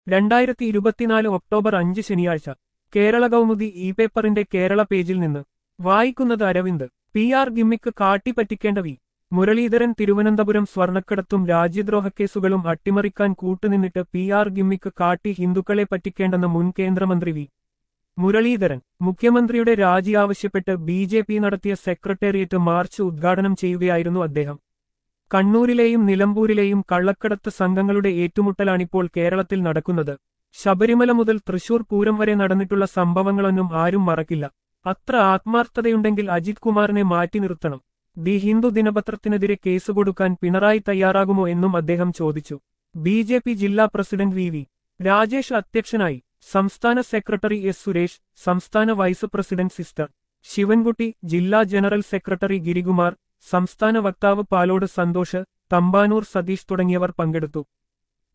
രണ്ടായിരത്തി ഇരുപത്തിനാല് ഒക്ടോബർ അഞ്ച് ശനിയാഴ്ച കേരള കൗമുദി ഇ പേപ്പറിന്റെ കേരള പേജിൽ നിന്ന് വായിക്കുന്നത് അരവിന്ദ് പി ആർ ഗിമ്മിക്ക് കാട്ടിപ്പറ്റിക്കേണ്ട വി മുരളീധരൻ തിരുവനന്തപുരം സ്വർണ്ണക്കടത്തും രാജ്യദ്രോഹക്കേസുകളും അട്ടിമറിക്കാൻ കൂട്ടുനിന്നിട്ട് പി ആർ ഗിമ്മിക്ക് കാട്ടി ഹിന്ദുക്കളെ പറ്റിക്കേണ്ടെന്ന് മുൻ കേന്ദ്രമന്ത്രി വി മുരളീധരൻ മുഖ്യമന്ത്രിയുടെ രാജി ആവശ്യപ്പെട്ട് ബി ജെ പി നടത്തിയ സെക്രട്ടേറിയറ്റ് മാർച്ച് ഉദ്ഘാടനം ചെയ്യുകയായിരുന്നു അദ്ദേഹം കണ്ണൂരിലെയും നിലമ്പൂരിലെയും കള്ളക്കടത്ത് സംഘങ്ങളുടെ ഏറ്റുമുട്ടലാണിപ്പോൾ കേരളത്തിൽ നടക്കുന്നത് ശബരിമല മുതൽ തൃശൂർ പൂരം വരെ നടന്നിട്ടുള്ള സംഭവങ്ങളൊന്നും ആരും മറക്കില്ല അത്ര ആത്മാർത്ഥതയുണ്ടെങ്കിൽ അജിത് കുമാറിനെ മാറ്റി നിർത്തണം ദി ഹിന്ദു ദിനപത്രത്തിനെതിരെ കേസ് കൊടുക്കാൻ പിണറായി തയ്യാറാകുമോ എന്നും അദ്ദേഹം ചോദിച്ചു ബി ജെ പി ജില്ലാ പ്രസിഡന്റ് വി വി രാജേഷ് അധ്യക്ഷനായി സംസ്ഥാന സെക്രട്ടറി എസ് സുരേഷ് സംസ്ഥാന വൈസ് പ്രസിഡന്റ് സിസ്റ്റർ ശിവൻകുട്ടി ജില്ലാ ജനറൽ സെക്രട്ടറി ഗിരികുമാർ സംസ്ഥാന വക്താവ് പാലോട് സന്തോഷ് തമ്പാനൂർ സതീഷ് തുടങ്ങിയവർ പങ്കെടുത്തു